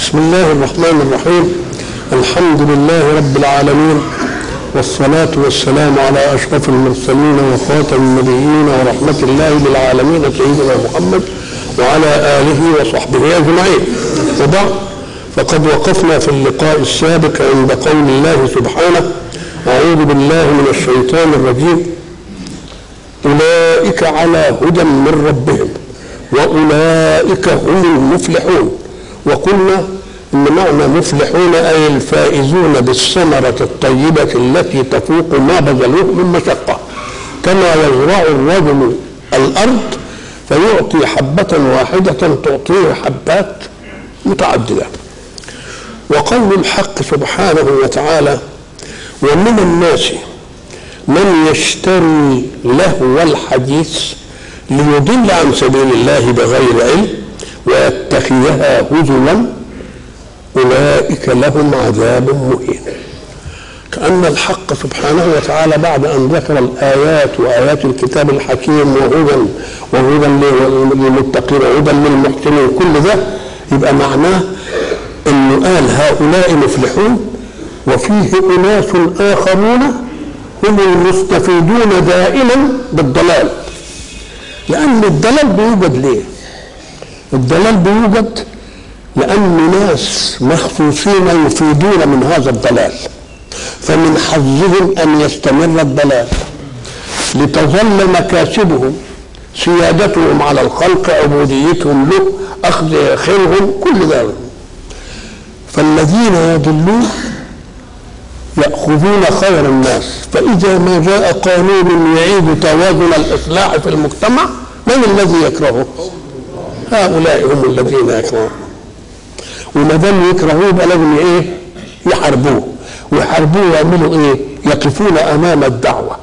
بسم الله الرحمن الرحيم الحمد لله رب العالمين والصلاة والسلام على أشرف المرسلين وخاتم النبيين ورحمة الله للعالمين سيدنا محمد وعلى آله وصحبه أجمعين وبعد فقد وقفنا في اللقاء السابق عند قول الله سبحانه أعوذ بالله من الشيطان الرجيم أولئك على هدى من ربهم وأولئك هم المفلحون وقلنا ان معنى مفلحون اي الفائزون بالثمره الطيبه التي تفوق ما بذلوه من مشقه كما يزرع الرجل الارض فيعطي حبه واحده تعطيه حبات متعدده وقول الحق سبحانه وتعالى ومن الناس من يشتري لهو الحديث ليضل عن سبيل الله بغير علم ويتخذها هزوا أولئك لهم عذاب مهين كأن الحق سبحانه وتعالى بعد أن ذكر الآيات وآيات الكتاب الحكيم وهدى وهدى للمتقين وهدى للمحسنين كل ده يبقى معناه أنه قال هؤلاء مفلحون وفيه أناس آخرون هم المستفيدون دائما بالضلال لأن الضلال بيوجد ليه؟ الضلال بيوجد لأن ناس مخصوصين يفيدون من هذا الضلال فمن حظهم أن يستمر الضلال لتظل مكاسبهم سيادتهم على الخلق عبوديتهم له أخذ خيرهم كل ذلك فالذين يضلون يأخذون خير الناس فإذا ما جاء قانون يعيد توازن الإصلاح في المجتمع من الذي يكرهه؟ هؤلاء هم الذين يكرهون وما دام يكرهوه يبقى لازم ايه يحاربوه ويحاربوه يعملوا ايه يقفون امام الدعوه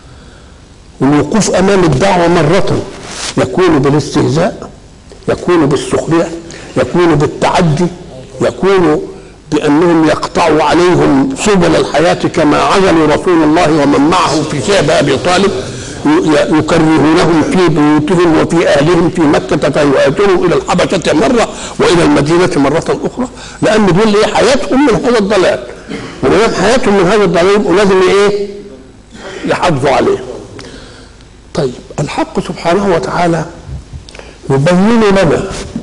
والوقوف امام الدعوه مره يكون بالاستهزاء يكون بالسخريه يكون بالتعدي يكون بانهم يقطعوا عليهم سبل الحياه كما عزلوا رسول الله ومن معه في شعب ابي طالب يكرهونهم في بيوتهم وفي اهلهم في مكه فيؤتون الى الحبشه مره والى المدينه مره اخرى لان دول ايه حياتهم من هذا الضلال وما دام حياتهم من هذا الضلال يبقوا لازم ايه يحافظوا عليه طيب الحق سبحانه وتعالى يبين لنا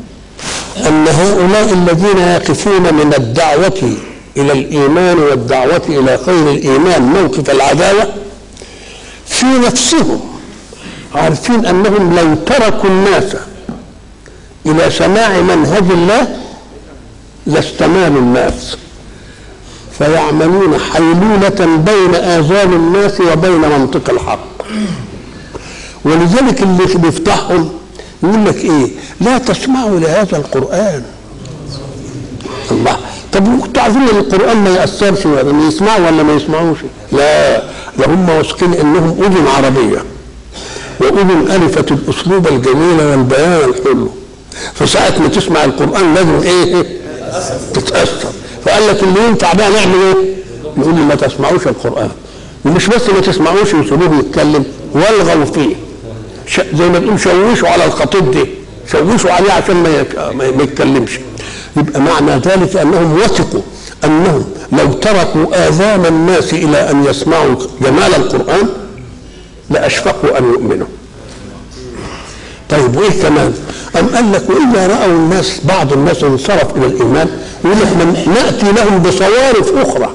ان هؤلاء الذين يقفون من الدعوه الى الايمان والدعوه الى خير الايمان موقف العداوه في نفسهم عارفين انهم لو تركوا الناس الى سماع منهج الله لاستمالوا الناس فيعملون حيلولة بين آذان الناس وبين منطق الحق ولذلك اللي بيفتحهم يقول لك ايه لا تسمعوا لهذا القرآن الله طب كنتوا عارفين ان القرآن ما يأثرش ولا يسمعوا ولا ما يسمعوش لا ده هم واثقين انهم اذن عربيه واذن الفت الاسلوب الجميل والبيان الحلو فساعة ما تسمع القرآن لازم ايه تتأثر فقال لك اللي ينفع بقى نعمل ايه؟ يقول لي ما تسمعوش القرآن ومش بس ما تسمعوش يسيبوه يتكلم والغوا فيه زي ما تقول شوشوا على الخطيب ده شوشوا عليه عشان ما, ما يتكلمش يبقى معنى ذلك انهم وثقوا انهم لو تركوا اذان الناس الى ان يسمعوا جمال القران لاشفقوا ان يؤمنوا طيب وايه كمان ام قال لك واذا راوا الناس بعض الناس انصرف الى الايمان يقول لك ناتي لهم بصوارف اخرى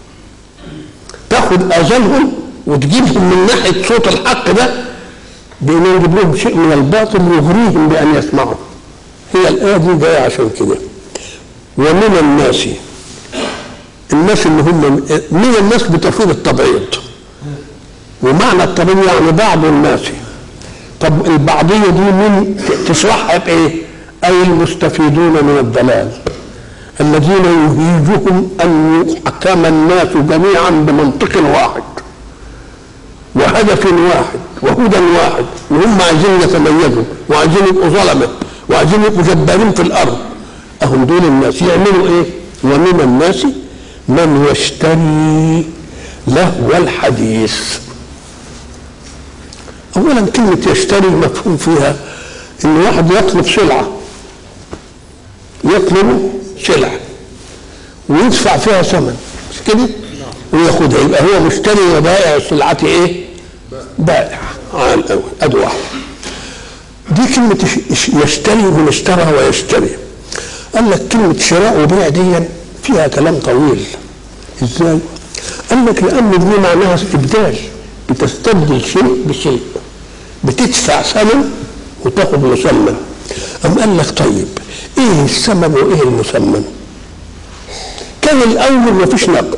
تاخذ اذانهم وتجيبهم من ناحيه صوت الحق ده بان نجيب لهم شيء من الباطل يغريهم بان يسمعوا هي الايه دي جايه عشان كده ومن الناس الناس اللي هم من الناس بتفيد التبعيض ومعنى التبعيض يعني بعض الناس طب البعضية دي من تشرحها بإيه؟ أي المستفيدون من الضلال الذين يهيجهم أن يحكم الناس جميعا بمنطق واحد وهدف واحد وهدى واحد وهم عايزين يتميزوا وعايزين يبقوا ظلمه وعايزين يبقوا جبارين في الأرض أهم دول الناس يعملوا إيه؟ ومن الناس من يشتري لهو الحديث اولا كلمه يشتري مفهوم فيها ان واحد يطلب سلعه يطلب سلعة ويدفع فيها ثمن مش كده؟ وياخدها يبقى هو مشتري وبائع سلعته ايه؟ بائع على الاول ادي واحده دي كلمة يش- يشتري من اشترى ويشتري قال لك كلمة شراء وبيع دي فيها كلام طويل ازاي؟ قال لك لأن دي معناها استبدال بتستبدل شيء بشيء بتدفع ثمن وتاخد مسمن أم قال لك طيب ايه الثمن وايه المسمن؟ كان الأول مفيش نقد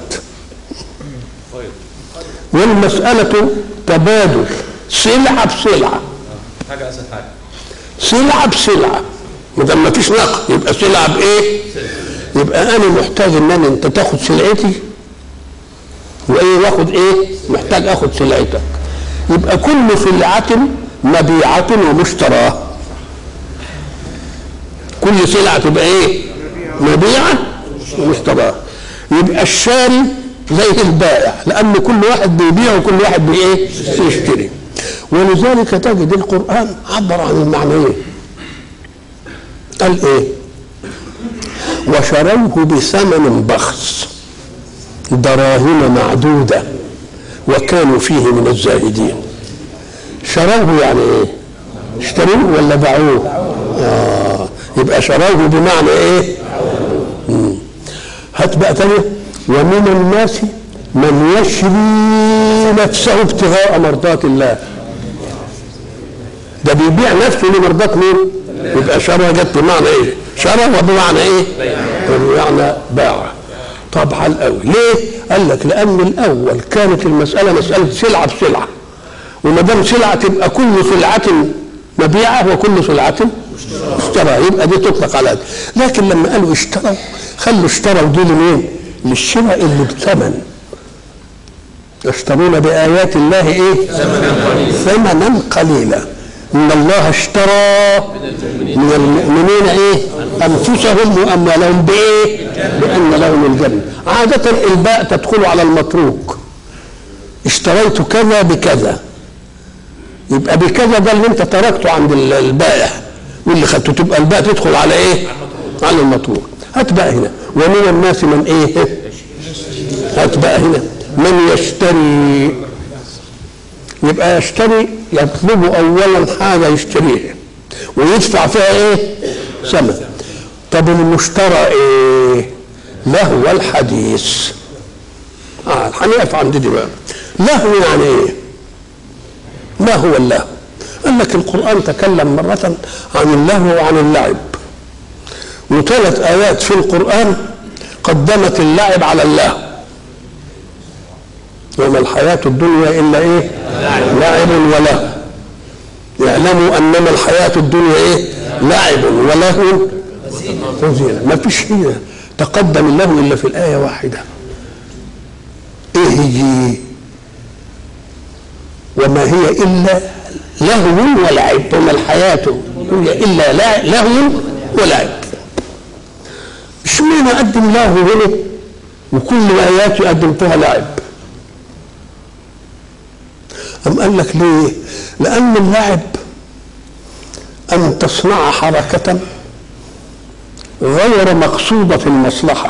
والمسألة تبادل سلعة بسلعة حاجه اسهل حاجه سلعة بسلعة ما دام ما فيش نقد يبقى سلعة بإيه؟ يبقى أنا محتاج إن أنا أنت تاخد سلعتي وإيه واخد إيه؟ محتاج آخد سلعتك يبقى كل سلعة مبيعة ومشتراه كل سلعة تبقى إيه؟ مبيعة ومشتراه يبقى الشاري زي البائع لأن كل واحد بيبيع وكل واحد بإيه؟ بيشتري ولذلك تجد القرآن عبر عن المعنيين قال ايه وشروه بثمن بخس دراهم معدودة وكانوا فيه من الزاهدين شروه يعني ايه اشتروه ولا باعوه آه يبقى شروه بمعنى ايه مم. هات بقى تاني ومن الناس من يشري نفسه ابتغاء مرضات الله ده بيبيع نفسه لمرضات مين؟ يبقى شرى جت بمعنى ايه؟ شرى وبمعنى ايه؟ بمعنى باع طب على الاول ليه؟ قال لك لان الاول كانت المساله مساله سلعه بسلعه وما دام سلعه تبقى كل سلعه مبيعه وكل سلعه اشترى يبقى دي تطلق على دي لكن لما قالوا اشتروا خلوا اشتروا دي لمين؟ للشراء اللي بثمن يشترون بآيات الله إيه؟ ثمنا قليلا إن الله اشترى من المؤمنين إيه؟ أنفسهم وأموالهم بإيه؟ بأن لهم الجنة عادة الباء تدخل على المتروك اشتريت كذا بكذا يبقى بكذا ده اللي انت تركته عند ال- البائع واللي خدته تبقى الباء تدخل على ايه؟ على المتروك هات بقى هنا ومن الناس من ايه؟ هات بقى هنا من يشتري يبقى يشتري يطلب اولا حاجه يشتريها ويدفع فيها ايه؟ ثمن طب المشترى ايه؟ لهو الحديث اه هنقف عند دي بقى لهو يعني ايه؟ ما هو اللهو؟ قال لك القرآن تكلم مرة عن اللهو وعن اللعب وثلاث آيات في القرآن قدمت اللعب على اللهو وما الحياة الدنيا إلا إيه؟ لعب ولهو يعلموا أنما الحياة الدنيا إيه؟ لعب ولهو وزينة ما فيش هي تقدم الله إلا في الآية واحدة إيه هي؟ وما هي إلا لهو ولعب وما الحياة هي إلا لا- لهو ولعب اشمعنى قدم لهو هنا وكل آياته يقدم فيها لعب أم قال لك ليه؟ لأن اللعب أن تصنع حركة غير مقصودة في المصلحة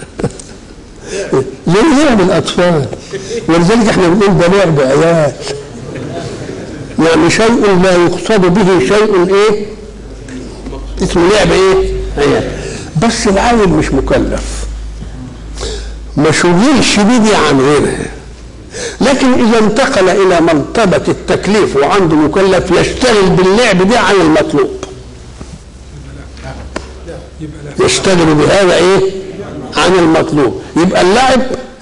زي لعب الأطفال ولذلك احنا بنقول ده لعب عيال يعني شيء لا يقصد به شيء ايه؟ اسمه لعب ايه؟ عيال بس العيل مش مكلف ما شغلش بيه عن غيرها لكن اذا انتقل الى مرتبه التكليف وعنده مكلف يشتغل باللعب ده عن المطلوب يشتغل بهذا ايه عن المطلوب يبقى اللعب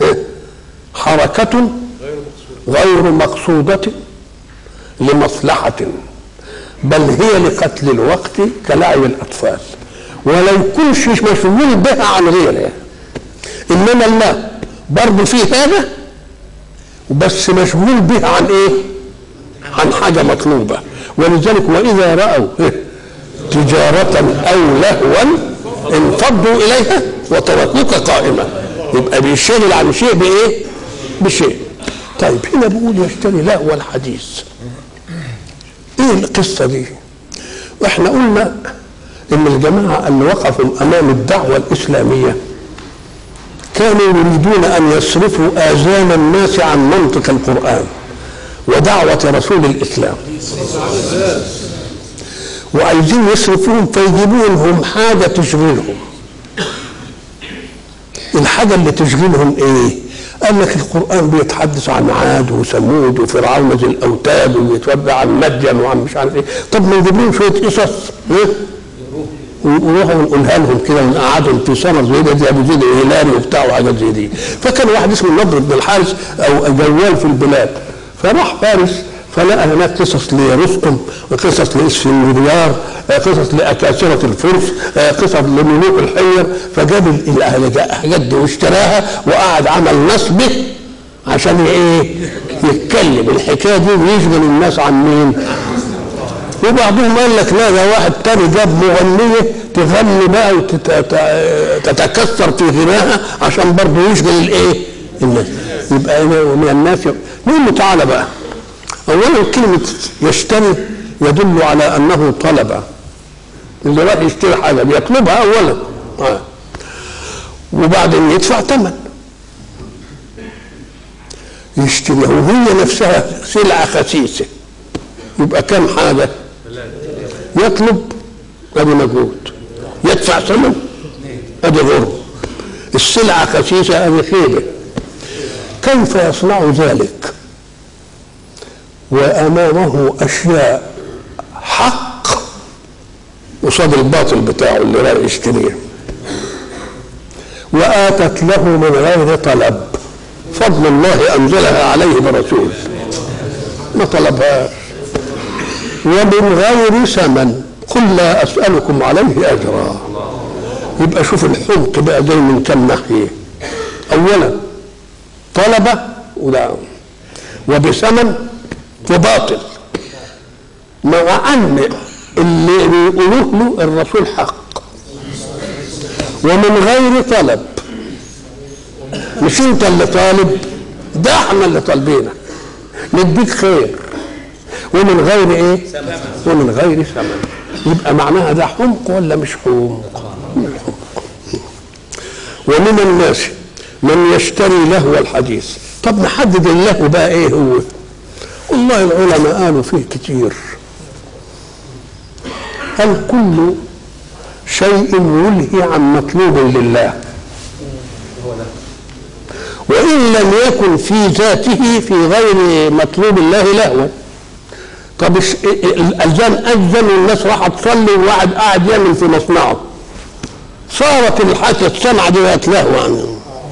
حركة غير مقصودة لمصلحة بل هي لقتل الوقت كلعب الأطفال ولو كنش مشغول بها عن غيرها إنما الله برضه فيه هذا بس مشغول بها عن ايه عن حاجة مطلوبة ولذلك وإذا رأوا تجارة أو لهوا انفضوا إليها وتركوك قائمة يبقى بيشغل عن شيء بإيه؟ بشيء طيب هنا بيقول يشتري لهو الحديث ايه القصة دي؟ واحنا قلنا ان الجماعه اللي وقفوا امام الدعوه الاسلاميه كانوا يريدون ان يصرفوا اذان الناس عن منطق القران ودعوه رسول الاسلام وعايزين يصرفوهم فيجيبوا لهم حاجه تشغلهم الحاجه اللي تشغلهم ايه قال لك القران بيتحدث عن عاد وثمود وفرعون ذي الاوتاد ويتوبع عن مدين وعن مش عارف ايه طب ما نجيب لهم شويه قصص ايه ونروح ونقولها لهم كده ونقعدهم في سنه زي ده زي ابو زيد الهلالي وبتاع وحاجات زي دي فكان واحد اسمه النضر بن الحارث او جوال في البلاد فراح فارس فلقى هناك قصص لرستم وقصص لاسفنديار قصص لاكاسره الفرس قصص لملوك الحير فجاب الحاجات دي واشتراها وقعد عمل نصبه عشان ايه يتكلم الحكايه دي ويشغل الناس عن مين وبعضهم قال لك لا ده واحد تاني جاب مغنيه تغني بقى وتتكسر في غناها عشان برضه يشغل الايه؟ الناس يبقى من الناس نقول له تعالى بقى اولا كلمه يشتري يدل على انه طلب اللي راح يشتري حاجه بيطلبها اولا آه. وبعدين يدفع ثمن يشتريها وهي نفسها سلعه خسيسه يبقى كم حاجه يطلب ادي مجهود يدفع ثمن ادي غرب السلعه خسيسه ادي خيبه كيف يصنع ذلك وامامه اشياء حق قصاد الباطل بتاعه اللي راح يشتريه واتت له من غير طلب فضل الله انزلها عليه برسول ما طلبهاش ومن غير ثمن قل لا اسالكم عليه اجرا يبقى شوف الحمق بقى جاي من كم ناحيه اولا طلب وده وبثمن وباطل مع ان اللي بيقولوه له الرسول حق ومن غير طلب مش انت اللي طالب ده احنا اللي طالبينك نديك خير ومن غير ايه ومن غير ثمن يبقى معناها ده حمق ولا مش حمق من الحمق ومن الناس من يشتري لهو الحديث طب نحدد اللهو بقى ايه هو والله العلماء قالوا فيه كتير هل كل شيء يلهي عن مطلوب لله وإن لم يكن في ذاته في غير مطلوب الله لهوا طب الأذان أذن والناس راحت تصلي وواحد قاعد يعمل في مصنعه صارت الحاجة السمعة دي بقت لهوا عنه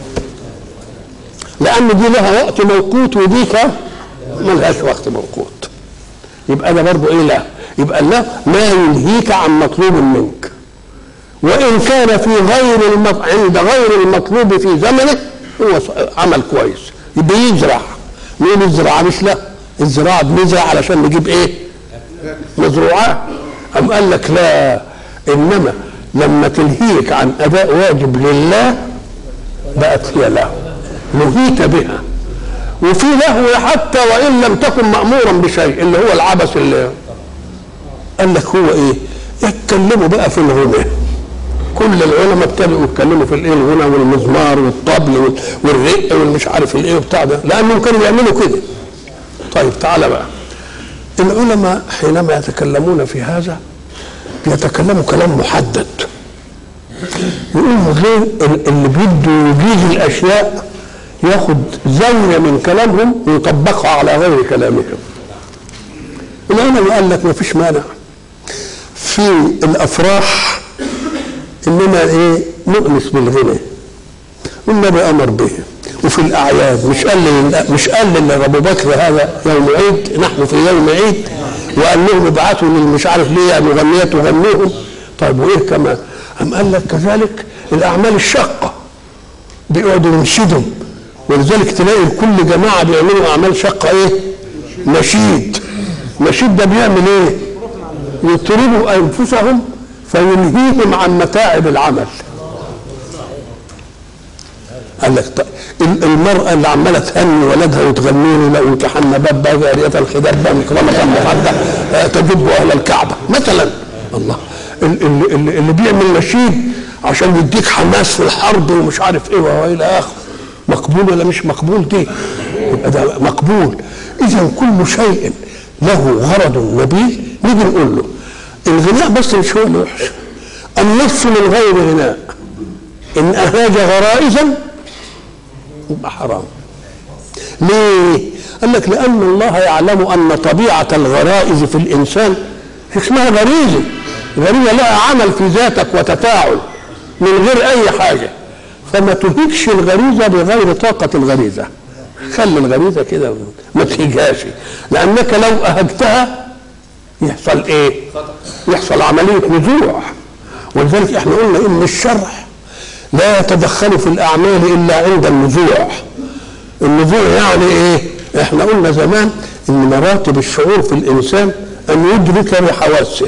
لأن دي لها وقت موقوت وديك ملهاش وقت موقوت يبقى ده برضه ايه لا يبقى لا ما يلهيك عن مطلوب منك وان كان في غير المط... عند غير المطلوب في زمنه هو عمل كويس يبقى يزرع مين الزراعه مش لا الزراعه بنزرع علشان نجيب ايه مزروعات أم قال لك لا انما لما تلهيك عن اداء واجب لله بقت هي له نهيت بها وفي لهو حتى وان لم تكن مامورا بشيء اللي هو العبث اللي قال لك هو ايه يتكلموا بقى في الغنى كل العلماء ابتدوا يتكلموا في الايه الغنى والمزمار والطبل والرق والمش عارف الايه وبتاع ده لانهم كانوا بيعملوا كده طيب تعالى بقى العلماء حينما يتكلمون في هذا بيتكلموا كلام محدد يقولوا غير اللي بيده يجيز الاشياء ياخد زاويه من كلامهم ويطبقها على غير كلامهم العلماء قال لك ما فيش مانع في الافراح اننا ايه نؤنس بالغنى والنبي امر به وفي الاعياد مش قال لي مش قال لابو بكر هذا يوم عيد نحن في يوم عيد وقال لهم ابعثوا مش عارف ليه مغنيات تغنيهم طيب وايه كمان؟ أم قال لك كذلك الاعمال الشاقه بيقعدوا ينشدوا ولذلك تلاقي كل جماعه بيعملوا اعمال شاقه ايه؟ نشيد نشيد ده بيعمل ايه؟ يطربوا انفسهم فينهيهم عن متاعب العمل قال لك طيب المرأة اللي عمالة تهني ولدها وتغني له لو امتحنا باب جارية الخداب مكرمة محدة تجب أهل الكعبة مثلا الله ال- ال- ال- اللي بيعمل نشيد عشان يديك حماس في الحرب ومش عارف ايه والى اخره مقبول ولا مش مقبول دي يبقى ده مقبول اذا كل شيء له غرض نبيل نيجي نقول له الغناء بس مش هو اللي وحش النص من غير غناء ان اهاج غرائزا يبقى حرام ليه؟ قال لك لأن الله يعلم أن طبيعة الغرائز في الإنسان اسمها غريزة غريزة لها عمل في ذاتك وتفاعل من غير أي حاجة فما تهيكش الغريزة بغير طاقة الغريزة خلي الغريزة كده ما تهيجهاش لأنك لو أهجتها يحصل إيه؟ يحصل عملية نزوع ولذلك احنا قلنا إن الشرع لا يتدخل في الأعمال إلا عند النزوع النزوع يعني ايه احنا قلنا زمان ان مراتب الشعور في الانسان ان يدرك بحواسه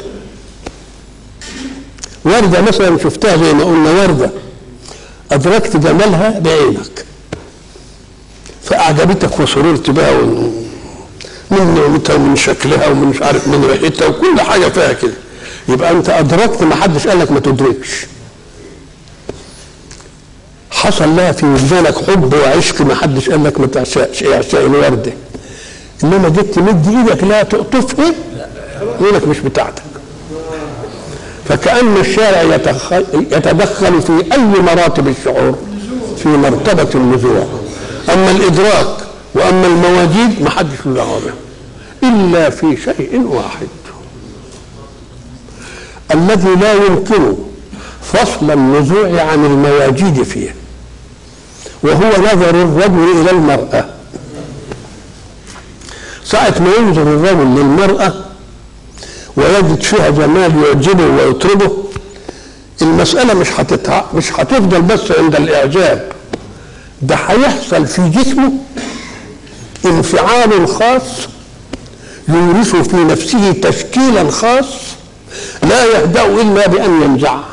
وردة مثلا شفتها زي ما قلنا وردة أدركت جمالها بعينك فأعجبتك وسررت بها ومن من نعمتها ومن شكلها ومن مش عارف من ريحتها وكل حاجة فيها كده يبقى أنت أدركت ما حدش قال لك ما تدركش حصل لها في وجدانك حب وعشق ما حدش قال لك ما تعشقش اعشاء الورده انما جيت تمد ايدك لا تقطفها يقول لك مش بتاعتك فكأن الشارع يتخ- يتدخل في أي مراتب الشعور في مرتبة النزوع أما الإدراك وأما المواجيد ما حدش له دعوة بها إلا في شيء واحد الذي لا يمكن فصل النزوع عن المواجيد فيه وهو نظر الرجل إلى المرأة ساعة ما ينظر الرجل للمرأة ويجد فيها جمال يعجبه ويطربه المسألة مش هتتع... مش هتفضل بس عند الإعجاب ده هيحصل في جسمه انفعال خاص يورث في نفسه تشكيلا خاص لا يهدأ إلا بأن ينزعه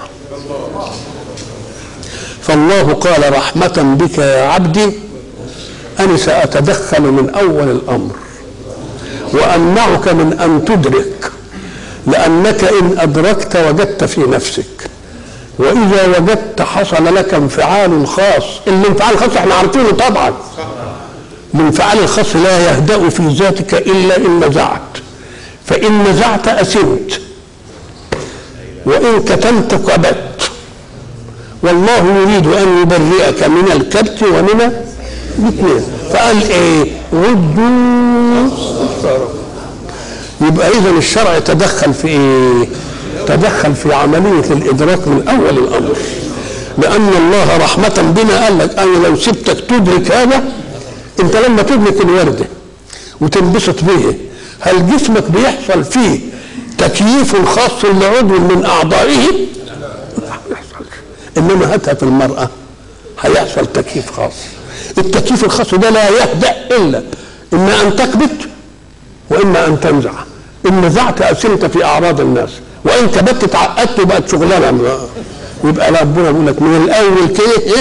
فالله قال رحمة بك يا عبدي أنا سأتدخل من أول الأمر وأمنعك من أن تدرك لأنك إن أدركت وجدت في نفسك وإذا وجدت حصل لك انفعال خاص الانفعال الخاص احنا عارفينه طبعا الانفعال الخاص لا يهدأ في ذاتك إلا إن نزعت فإن نزعت أسمت وإن كتمت كبت والله يريد أن يبرئك من الكبت ومن الاثنين فقال إيه ردوا يبقى إذا الشرع يتدخل في إيه؟ تدخل في عملية الإدراك من أول الأمر لأن الله رحمة بنا قال لك أنا لو سبتك تدرك هذا أنت لما تدرك الوردة وتنبسط به هل جسمك بيحصل فيه تكييف خاص لعضو من أعضائه؟ لا ما يحصلش إنما هاتها في المرأة هيحصل تكييف خاص التكييف الخاص ده لا يهدأ إلا إما أن تكبت وإما أن تنزع إن نزعت أسمت في أعراض الناس وإن كبت اتعقدت وبقت شغلانة يبقى ربنا بيقول لك من الأول كده إيه؟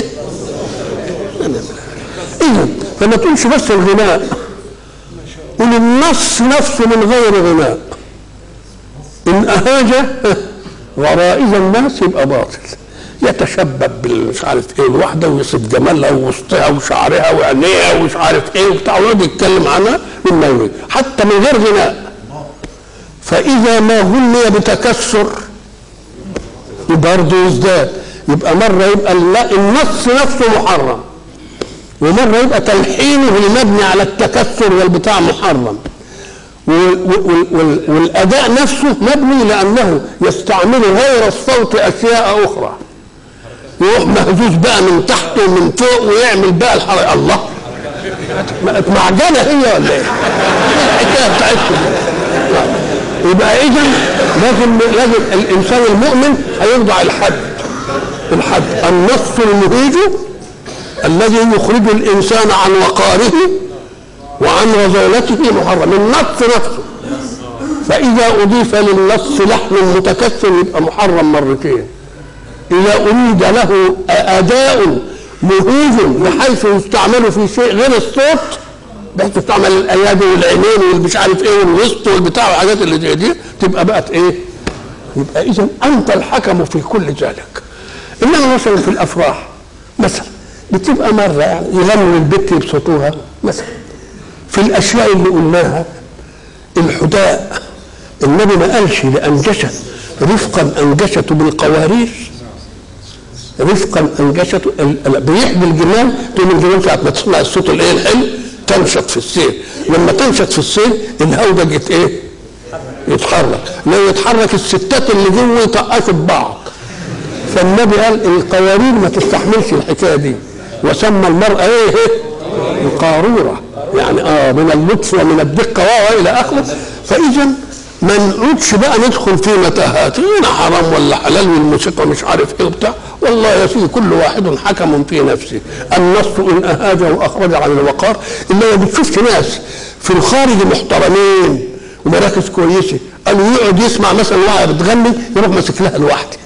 إذا فما تقولش بس الغناء قول النص نفسه من غير غناء إن أهاج غرائز الناس يبقى باطل يتشبب بالمش عارف ايه الواحده ويصف جمالها ووسطها وشعرها وعينيها ومش عارف ايه وبتاع ويقعد يتكلم عنها مما يريد حتى من غير غناء فاذا ما غني بتكسر برضه يزداد يبقى مره يبقى الل- النص نفسه محرم ومره يبقى تلحينه المبني على التكسر والبتاع محرم وال- وال- وال- والاداء نفسه مبني لانه يستعمل غير الصوت اشياء اخرى يروح مهزوز بقى من تحت ومن فوق ويعمل بقى الحركه الله بقت معجنه هي ولا ايه؟ الحكايه بتاعتكم يبقى اذا لازم لازم الانسان المؤمن هيخضع الحد الحد النص المهيج الذي يخرج الانسان عن وقاره وعن رذولته محرم النص نفسه فإذا أضيف للنص لحن متكسر يبقى محرم مرتين إذا أريد له أداء مهيج بحيث يستعمل في شيء غير الصوت بحيث تستعمل الأيادي والعينين والمش عارف إيه والوسط والبتاع والحاجات اللي زي دي تبقى بقت إيه؟ يبقى اذا انت الحكم في كل ذلك انما مثلا في الافراح مثلا بتبقى مره يعني يغنوا البت يبسطوها مثلا في الاشياء اللي قلناها الحداء النبي ما قالش لانجشت رفقا انجشته بالقوارير رفقا انجشته ال- ال- بيحمي الجمال تقوم الجمال ساعه ما تسمع الصوت الايه الحلو تنشط في السير لما تنشط في السير الهودج يت ايه؟ يتحرك لو يتحرك الستات اللي جوه يطقشوا ببعض فالنبي قال القوارير ما تستحملش الحكايه دي وسمى المرأة ايه القارورة يعني اه من اللطف ومن الدقة والى اخره فاذا ما نقعدش بقى ندخل في متاهات هنا حرام ولا حلال والموسيقى مش عارف ايه وبتاع والله يا سيدي كل واحد حكم في نفسه النص ان اهاج واخرج عن الوقار الا ما بتشوفش ناس في الخارج محترمين ومراكز كويسه قالوا يقعد يسمع مثلا واحده بتغني يروح ماسك لها لوحده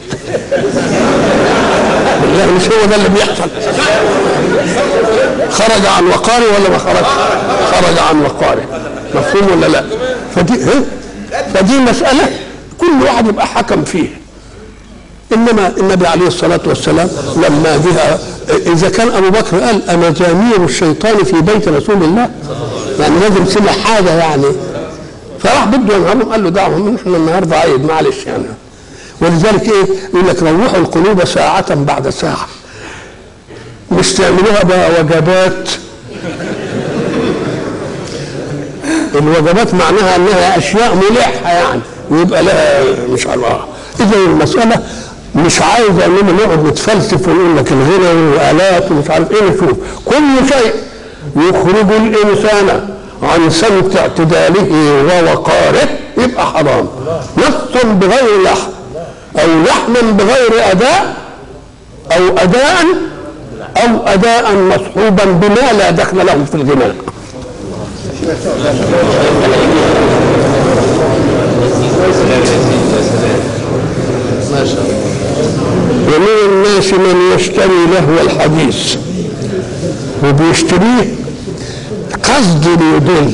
بالله مش هو ده اللي بيحصل خرج عن وقاره ولا ما خرج خرج عن وقاره مفهوم ولا لا فدي ها؟ فدي مسألة كل واحد يبقى حكم فيها انما النبي عليه الصلاه والسلام لما جه اذا كان ابو بكر قال امزامير الشيطان في بيت رسول الله يعني لازم سمع حاجه يعني فراح بده ينهرهم قال له دعهم احنا النهارده عيد معلش يعني ولذلك ايه يقول لك روحوا القلوب ساعة بعد ساعة مش تعملوها بقى وجبات الوجبات معناها انها اشياء ملحة يعني ويبقى لها مش عارف اه اذا المسألة مش عايزة اننا نقعد نتفلسف ونقول لك الغنى والالات ومش عارف ايه نشوف كل شيء يخرج الانسان عن سمت اعتداله ووقاره يبقى حرام نص بغير لحم او لحما بغير اداء او اداء او اداء مصحوبا بما لا دخل له في الغناء ما شاء الله ومن الناس من يشتري لهو الحديث وبيشتريه قصد ليضل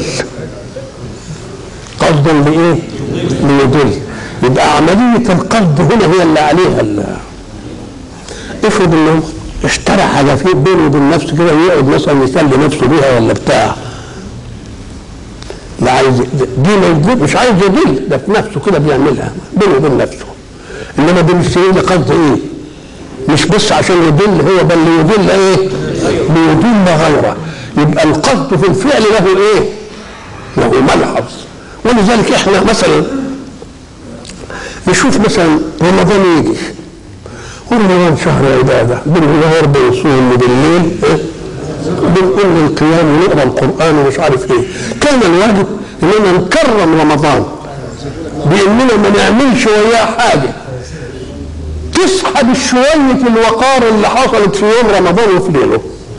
قصدا لايه؟ ليضل يبقى عملية القصد هنا هي اللي عليها ال- افرض انه اشترى حاجة في بينه وبين نفسه كده ويقعد مثلا يسلي نفسه بيها ولا بتاع لا عايز دي موجود مش عايز يضل ده في نفسه كده بيعملها بينه وبين نفسه انما دي مش ده قصد ايه؟ مش بس عشان يضل هو بل ليضل ايه؟ ليضل غيره يبقى القصد في الفعل له ايه؟ له ملحظ ولذلك احنا مثلا نشوف مثلا رمضان يجي ورمضان شهر عبادة بالنهار بنصوم وبالليل إيه؟ بنقول القيام ونقرا القرآن ومش عارف ايه كان الواجب اننا نكرم رمضان باننا ما نعملش وياه حاجة تسحب شوية الوقار اللي حصلت في يوم رمضان وفي ليله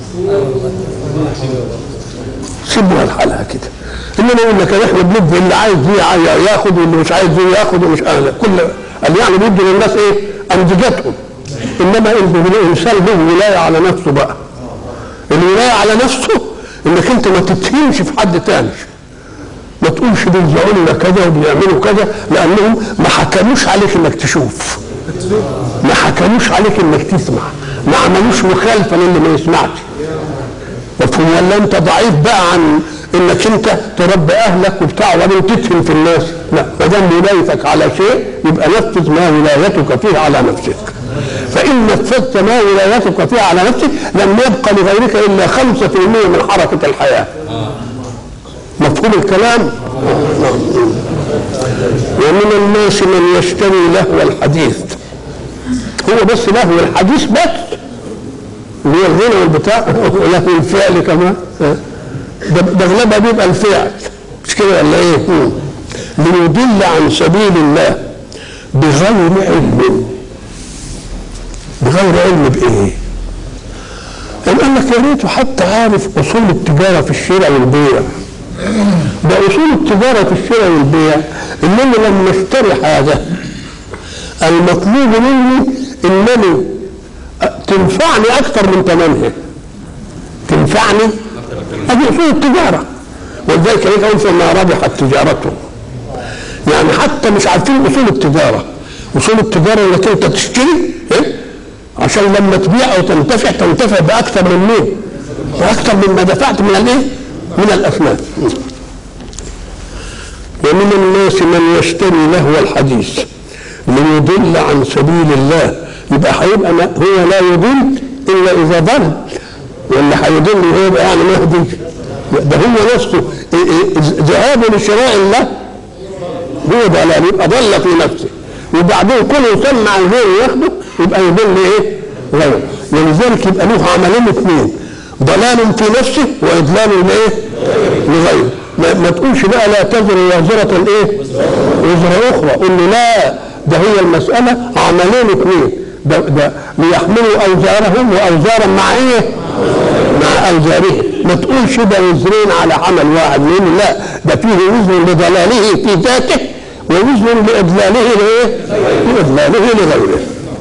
سيبوها لحالها كده انما يقول لك احنا بندي اللي عايز دي ياخد واللي مش عايز دي ياخد ومش عايز كل قال يعني بيدي للناس ايه؟ انتجتهم انما الانسان له ولايه على نفسه بقى الولايه على نفسه انك انت ما تتهمش في حد تاني ما تقولش بيزعلوا لنا كذا وبيعملوا كذا لانهم ما حكموش عليك انك تشوف ما حكموش عليك انك تسمع ما عملوش مخالفه للي ما يسمعش مفهوم ولا انت ضعيف بقى عن انك انت تربي اهلك وبتاع وبعدين تتهم في الناس لا ما دام ولايتك على شيء يبقى نفذ ما ولايتك فيه على نفسك فان نفذت ما ولايتك فيه على نفسك لم يبقى لغيرك الا 5% من حركه الحياه مفهوم الكلام نعم. ومن الناس من يشتري لهو الحديث هو بس لهو الحديث بس اللي هو الغنى والبتاع له الفعل كمان ده ده اغلبها بيبقى الفعل مش كده ولا ايه؟ مم. ليضل عن سبيل الله بغير علم بغير علم بايه؟ قال لك يا ريته حتى عارف اصول التجاره في الشراء والبيع ده اصول التجاره في الشراء والبيع انني لما اشتري حاجه المطلوب مني انني تنفعني اكثر من ثمنها تنفعني هذه اصول التجاره ولذلك هيك اقول فما ربحت تجارته يعني حتى مش عارفين اصول التجاره اصول التجاره انك انت تشتري إيه؟ عشان لما تبيع او تنتفع تنتفع باكثر من مين؟ باكثر مما دفعت من الايه؟ من الاثمان ومن الناس من يشتري لهو الحديث ليضل عن سبيل الله يبقى هيبقى ما- هو لا يضل الا اذا ضل ولا هيضل وهو يبقى يعني مهدي ده هو نفسه إيه إيه ذهابه لشراء الله هو ضلال يبقى ضل في نفسه وبعدين كله يسمع غيره ياخده يبقى يضل ايه؟ غيره ولذلك يبقى له عملين اثنين ضلال في نفسه واضلال لايه؟ لغيره ما, ما تقولش بقى لا تزر وازرة ايه؟ وزر اخرى قول له لا ده هي المسألة عملين اثنين ده, ده ليحملوا اوزارهم واوزارا مع ايه؟ مع اوزارهم ما تقولش ده وزرين على عمل واحد لان لا ده فيه وزر لضلاله في ذاته ووزر لاضلاله لايه؟ لاضلاله لغيره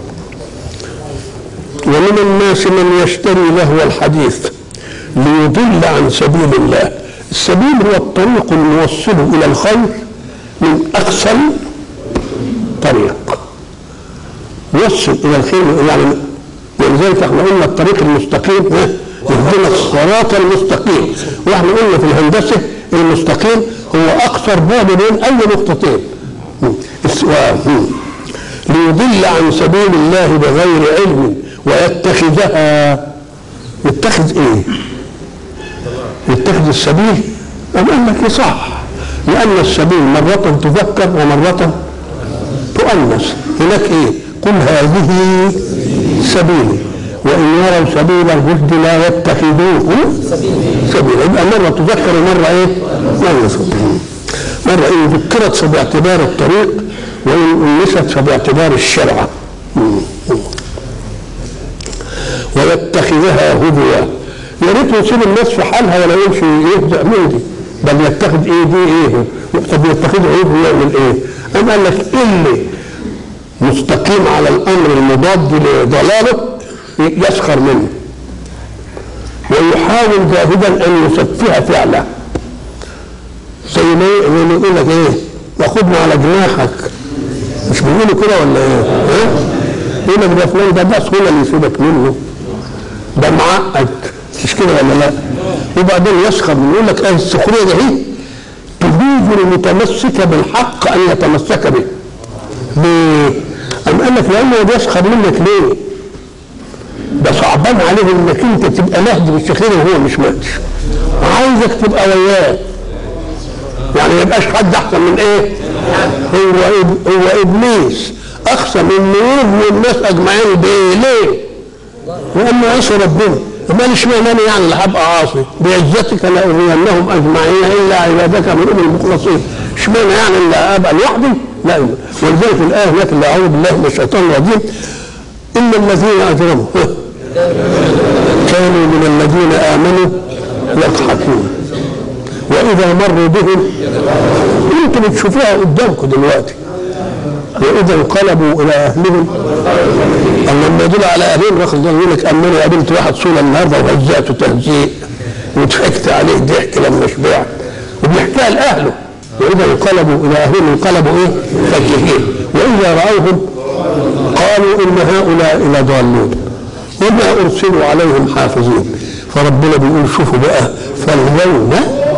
ومن الناس من يشتري لهو الحديث ليضل عن سبيل الله السبيل هو الطريق الموصل الى الخير من اقصى طريق يوصل الى الخير يعني ولذلك احنا قلنا الطريق المستقيم ها؟ اهدنا الصراط المستقيم واحنا قلنا في الهندسه المستقيم هو اقصر بعد بين اي نقطتين الس- و- مم. ليضل عن سبيل الله بغير علم ويتخذها يتخذ ايه؟ يتخذ السبيل أم قال لك صح لأن السبيل مرة تذكر ومرة تؤنث هناك ايه؟ قل هذه سبيلي وإن يروا سبيل الرشد لا يتخذوه سبيلا يبقى مرة تذكر ومرة ايه؟ تؤنث مرة إن ذكرت فباعتبار الطريق وإن أنست فباعتبار الشرع ويتخذها هدوا يا ريت يسيب الناس في حالها ولا يمشي يهزأ من دي بل يتخذ ايه دي ايه طب يتخذ ايه ويعمل ايه؟ أم قال لك اللي مستقيم على الامر المضاد لضلاله يسخر منه ويحاول جاهدا ان يسفه فعله زي ما زي ما يقول لك ايه ياخدنا على جناحك مش بيقولوا كده ولا ايه؟ ها؟ يقول لك ده فلان ده ده سهوله اللي يسيبك منه ده معقد مش كده ولا لا؟ وبعدين يسخر منه يقول لك ايه السخريه ده هي تجوز المتمسك بالحق ان يتمسك به. ليه؟ أم قال لك لانه بيسخر منك ليه؟ ده صعبان عليه انك انت تبقى مهدي بالشخير وهو مش مهدي. عايزك تبقى وياه. يعني ما يبقاش حد احسن من ايه؟ هو إب... هو ابليس اقسم انه يغوي الناس اجمعين بايه؟ ليه؟ لانه عيسى ربنا ما اشمعنى انا يعني اللي هبقى عاصي بعزتك لاغوينهم اجمعين الا عبادك منهم المخلصين اشمعنى يعني اللي ابقى لوحدي؟ لا ولذلك الايه هناك اللي اعوذ بالله من الشيطان الرجيم ان الذين اجرموا كانوا من الذين امنوا يضحكون واذا مروا بهم انتم بتشوفوها قدامكم دلوقتي واذا انقلبوا الى اهلهم أما لما يدل على اهلهم واخد بالك يقول لك اما انا قابلت واحد صوره النهارده وهزأته تهزيء وضحكت عليه ضحك لما شبعت وبيحكيها لاهله واذا انقلبوا الى اهلهم انقلبوا ايه؟ فكهين واذا راوهم قالوا ان هؤلاء لضالون وما ارسلوا عليهم حافظين فربنا بيقول شوفوا بقى فاليوم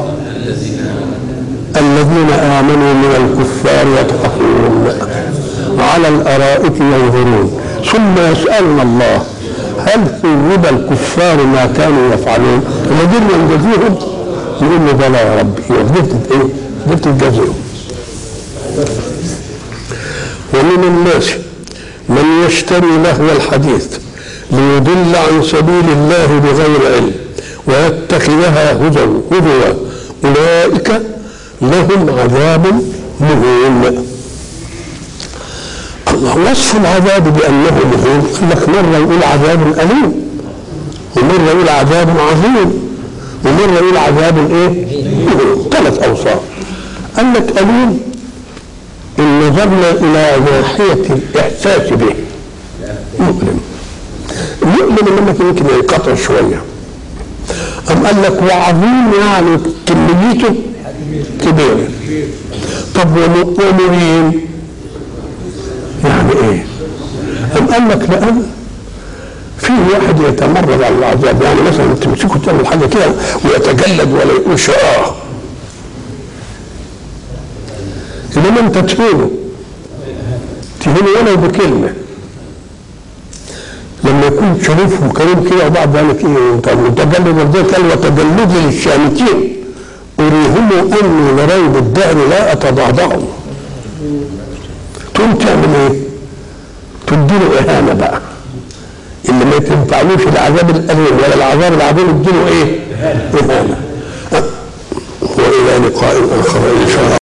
الذين امنوا من الكفار يضحكون على الارائك ينظرون ثم يسالون الله هل ثوب الكفار ما كانوا يفعلون الذين ينجزيهم يقول له بلى يا ربي وفضلت ايه؟ فضلت تجازيهم ومن الناس من يشتري لهو الحديث ليضل عن سبيل الله بغير علم ويتخذها هدوا هدوا اولئك لهم عذاب مهين الله وصف العذاب بانه مهين قال لك مره يقول عذاب اليم ومره يقول عذاب عظيم ومره يقول عذاب ايه؟ مهين ثلاث اوصاف قال لك اليم ان نظرنا الى ناحيه الاحساس به مؤلم مؤلم انك يمكن ينقطع شويه أم قال لك وعظيم يعني كميته كبير طب وم- ومريم يعني ايه أم قال لك لأن في واحد يتمرد على العذاب يعني مثلا تمسكه تعمل حاجه كده ويتجلد ولا يقولش اه انما انت تهينه تهينه ولو بكلمه لما يكون شريف وكريم كده وبعد ذلك ايه طب متجلد ولذلك قال وتجلد للشامتين اريهم اني لريب الدهر لا اتضعضع تقوم تعمل ايه؟ تديله اهانه بقى اللي ما تنفعلوش العذاب الاليم ولا العذاب العظيم اديله ايه؟ اهانه والى لقاء اخر ان شاء الله